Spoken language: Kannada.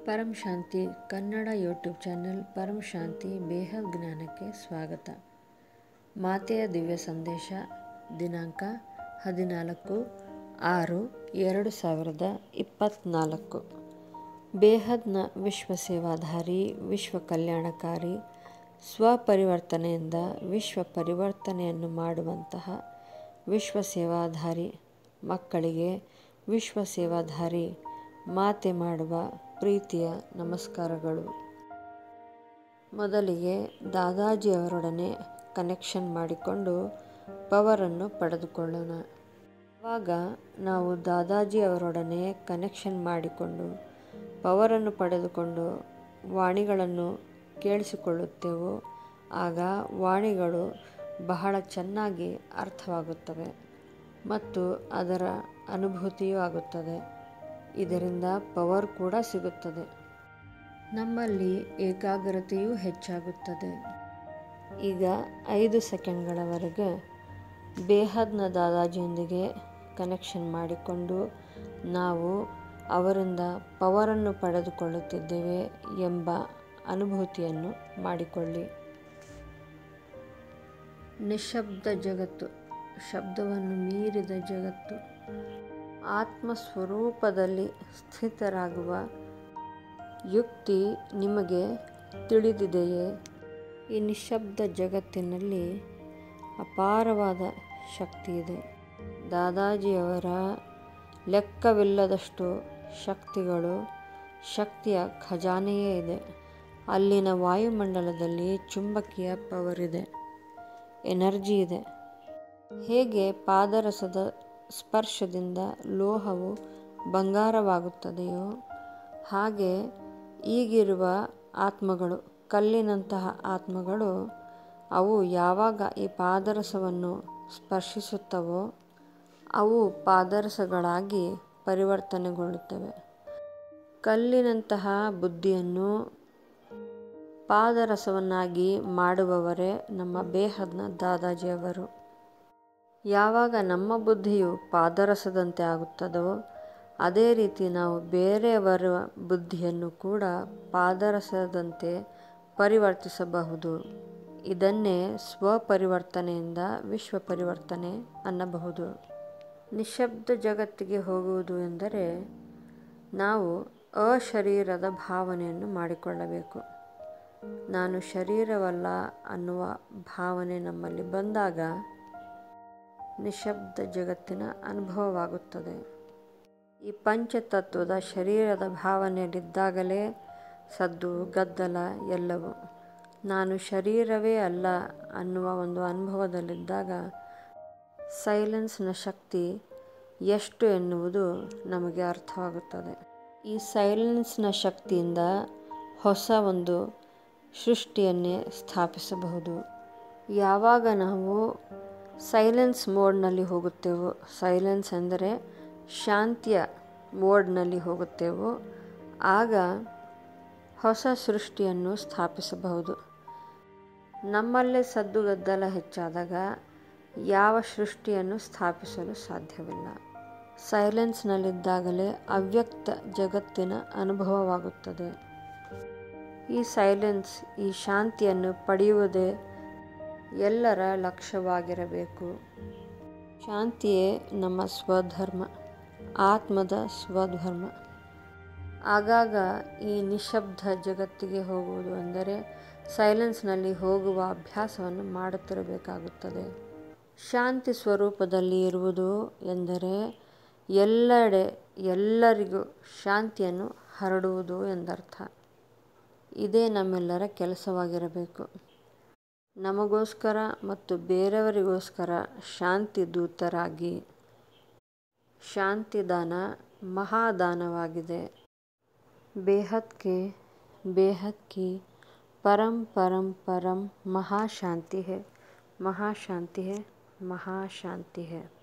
ಪರಂ ಶಾಂತಿ ಕನ್ನಡ ಯೂಟ್ಯೂಬ್ ಚಾನೆಲ್ ಪರಂ ಶಾಂತಿ ಬೇಹದ್ ಜ್ಞಾನಕ್ಕೆ ಸ್ವಾಗತ ಮಾತೆಯ ದಿವ್ಯ ಸಂದೇಶ ದಿನಾಂಕ ಹದಿನಾಲ್ಕು ಆರು ಎರಡು ಸಾವಿರದ ಇಪ್ಪತ್ತ್ನಾಲ್ಕು ಬೇಹದ್ನ ವಿಶ್ವ ಸೇವಾಧಾರಿ ವಿಶ್ವ ಕಲ್ಯಾಣಕಾರಿ ಸ್ವಪರಿವರ್ತನೆಯಿಂದ ವಿಶ್ವ ಪರಿವರ್ತನೆಯನ್ನು ಮಾಡುವಂತಹ ವಿಶ್ವ ಸೇವಾಧಾರಿ ಮಕ್ಕಳಿಗೆ ವಿಶ್ವ ಸೇವಾಧಾರಿ ಮಾತೆ ಮಾಡುವ ಪ್ರೀತಿಯ ನಮಸ್ಕಾರಗಳು ಮೊದಲಿಗೆ ದಾದಾಜಿಯವರೊಡನೆ ಕನೆಕ್ಷನ್ ಮಾಡಿಕೊಂಡು ಪವರನ್ನು ಪಡೆದುಕೊಳ್ಳೋಣ ಆವಾಗ ನಾವು ದಾದಾಜಿ ಅವರೊಡನೆ ಕನೆಕ್ಷನ್ ಮಾಡಿಕೊಂಡು ಪವರನ್ನು ಪಡೆದುಕೊಂಡು ವಾಣಿಗಳನ್ನು ಕೇಳಿಸಿಕೊಳ್ಳುತ್ತೇವೋ ಆಗ ವಾಣಿಗಳು ಬಹಳ ಚೆನ್ನಾಗಿ ಅರ್ಥವಾಗುತ್ತವೆ ಮತ್ತು ಅದರ ಅನುಭೂತಿಯೂ ಆಗುತ್ತದೆ ಇದರಿಂದ ಪವರ್ ಕೂಡ ಸಿಗುತ್ತದೆ ನಮ್ಮಲ್ಲಿ ಏಕಾಗ್ರತೆಯೂ ಹೆಚ್ಚಾಗುತ್ತದೆ ಈಗ ಐದು ಸೆಕೆಂಡ್ಗಳವರೆಗೆ ಬೇಹದ್ನ ದಾದಾಜಿಯೊಂದಿಗೆ ಕನೆಕ್ಷನ್ ಮಾಡಿಕೊಂಡು ನಾವು ಅವರಿಂದ ಪವರನ್ನು ಪಡೆದುಕೊಳ್ಳುತ್ತಿದ್ದೇವೆ ಎಂಬ ಅನುಭೂತಿಯನ್ನು ಮಾಡಿಕೊಳ್ಳಿ ನಿಶಬ್ದ ಜಗತ್ತು ಶಬ್ದವನ್ನು ಮೀರಿದ ಜಗತ್ತು ಆತ್ಮ ಸ್ವರೂಪದಲ್ಲಿ ಸ್ಥಿತರಾಗುವ ಯುಕ್ತಿ ನಿಮಗೆ ತಿಳಿದಿದೆಯೇ ಈ ನಿಶಬ್ದ ಜಗತ್ತಿನಲ್ಲಿ ಅಪಾರವಾದ ಶಕ್ತಿ ಇದೆ ದಾದಾಜಿಯವರ ಲೆಕ್ಕವಿಲ್ಲದಷ್ಟು ಶಕ್ತಿಗಳು ಶಕ್ತಿಯ ಖಜಾನೆಯೇ ಇದೆ ಅಲ್ಲಿನ ವಾಯುಮಂಡಲದಲ್ಲಿ ಚುಂಬಕೀಯ ಪವರ್ ಇದೆ ಎನರ್ಜಿ ಇದೆ ಹೇಗೆ ಪಾದರಸದ ಸ್ಪರ್ಶದಿಂದ ಲೋಹವು ಬಂಗಾರವಾಗುತ್ತದೆಯೋ ಹಾಗೆ ಈಗಿರುವ ಆತ್ಮಗಳು ಕಲ್ಲಿನಂತಹ ಆತ್ಮಗಳು ಅವು ಯಾವಾಗ ಈ ಪಾದರಸವನ್ನು ಸ್ಪರ್ಶಿಸುತ್ತವೋ ಅವು ಪಾದರಸಗಳಾಗಿ ಪರಿವರ್ತನೆಗೊಳ್ಳುತ್ತವೆ ಕಲ್ಲಿನಂತಹ ಬುದ್ಧಿಯನ್ನು ಪಾದರಸವನ್ನಾಗಿ ಮಾಡುವವರೇ ನಮ್ಮ ಬೇಹದ್ನ ದಾದಾಜಿಯವರು ಯಾವಾಗ ನಮ್ಮ ಬುದ್ಧಿಯು ಪಾದರಸದಂತೆ ಆಗುತ್ತದೋ ಅದೇ ರೀತಿ ನಾವು ಬೇರೆಯವರ ಬುದ್ಧಿಯನ್ನು ಕೂಡ ಪಾದರಸದಂತೆ ಪರಿವರ್ತಿಸಬಹುದು ಇದನ್ನೇ ಸ್ವಪರಿವರ್ತನೆಯಿಂದ ವಿಶ್ವ ಪರಿವರ್ತನೆ ಅನ್ನಬಹುದು ನಿಶಬ್ದ ಜಗತ್ತಿಗೆ ಹೋಗುವುದು ಎಂದರೆ ನಾವು ಅಶರೀರದ ಭಾವನೆಯನ್ನು ಮಾಡಿಕೊಳ್ಳಬೇಕು ನಾನು ಶರೀರವಲ್ಲ ಅನ್ನುವ ಭಾವನೆ ನಮ್ಮಲ್ಲಿ ಬಂದಾಗ ನಿಶಬ್ದ ಜಗತ್ತಿನ ಅನುಭವವಾಗುತ್ತದೆ ಈ ಪಂಚತತ್ವದ ಶರೀರದ ಭಾವನೆಯಲ್ಲಿದ್ದಾಗಲೇ ಸದ್ದು ಗದ್ದಲ ಎಲ್ಲವೂ ನಾನು ಶರೀರವೇ ಅಲ್ಲ ಅನ್ನುವ ಒಂದು ಅನುಭವದಲ್ಲಿದ್ದಾಗ ಸೈಲೆನ್ಸ್ನ ಶಕ್ತಿ ಎಷ್ಟು ಎನ್ನುವುದು ನಮಗೆ ಅರ್ಥವಾಗುತ್ತದೆ ಈ ಸೈಲೆನ್ಸ್ನ ಶಕ್ತಿಯಿಂದ ಹೊಸ ಒಂದು ಸೃಷ್ಟಿಯನ್ನೇ ಸ್ಥಾಪಿಸಬಹುದು ಯಾವಾಗ ನಾವು ಸೈಲೆನ್ಸ್ ಮೋಡ್ನಲ್ಲಿ ಹೋಗುತ್ತೇವೋ ಸೈಲೆನ್ಸ್ ಎಂದರೆ ಶಾಂತಿಯ ಮೋಡ್ನಲ್ಲಿ ಹೋಗುತ್ತೇವೋ ಆಗ ಹೊಸ ಸೃಷ್ಟಿಯನ್ನು ಸ್ಥಾಪಿಸಬಹುದು ನಮ್ಮಲ್ಲೇ ಸದ್ದುಗದ್ದಲ ಹೆಚ್ಚಾದಾಗ ಯಾವ ಸೃಷ್ಟಿಯನ್ನು ಸ್ಥಾಪಿಸಲು ಸಾಧ್ಯವಿಲ್ಲ ಸೈಲೆನ್ಸ್ನಲ್ಲಿದ್ದಾಗಲೇ ಅವ್ಯಕ್ತ ಜಗತ್ತಿನ ಅನುಭವವಾಗುತ್ತದೆ ಈ ಸೈಲೆನ್ಸ್ ಈ ಶಾಂತಿಯನ್ನು ಪಡೆಯುವುದೇ ಎಲ್ಲರ ಲಕ್ಷ್ಯವಾಗಿರಬೇಕು ಶಾಂತಿಯೇ ನಮ್ಮ ಸ್ವಧರ್ಮ ಆತ್ಮದ ಸ್ವಧರ್ಮ ಆಗಾಗ ಈ ನಿಶಬ್ದ ಜಗತ್ತಿಗೆ ಹೋಗುವುದು ಅಂದರೆ ಸೈಲೆನ್ಸ್ನಲ್ಲಿ ಹೋಗುವ ಅಭ್ಯಾಸವನ್ನು ಮಾಡುತ್ತಿರಬೇಕಾಗುತ್ತದೆ ಶಾಂತಿ ಸ್ವರೂಪದಲ್ಲಿ ಇರುವುದು ಎಂದರೆ ಎಲ್ಲೆಡೆ ಎಲ್ಲರಿಗೂ ಶಾಂತಿಯನ್ನು ಹರಡುವುದು ಎಂದರ್ಥ ಇದೇ ನಮ್ಮೆಲ್ಲರ ಕೆಲಸವಾಗಿರಬೇಕು ನಮಗೋಸ್ಕರ ಮತ್ತು ಬೇರೆಯವರಿಗೋಸ್ಕರ ಶಾಂತಿ ದೂತರಾಗಿ ಶಾಂತಿದಾನ ಮಹಾದಾನವಾಗಿದೆ ಬೇಹದ್ ಕೆ ಬೇಹದ್ ಕಿ ಪರಂ ಪರಂ ಪರಂ ಮಹಾಶಾಂತಿ ಹೇ ಮಹಾಶಾಂತಿ ಹೇ ಮಹಾಶಾಂತಿ ಹೇ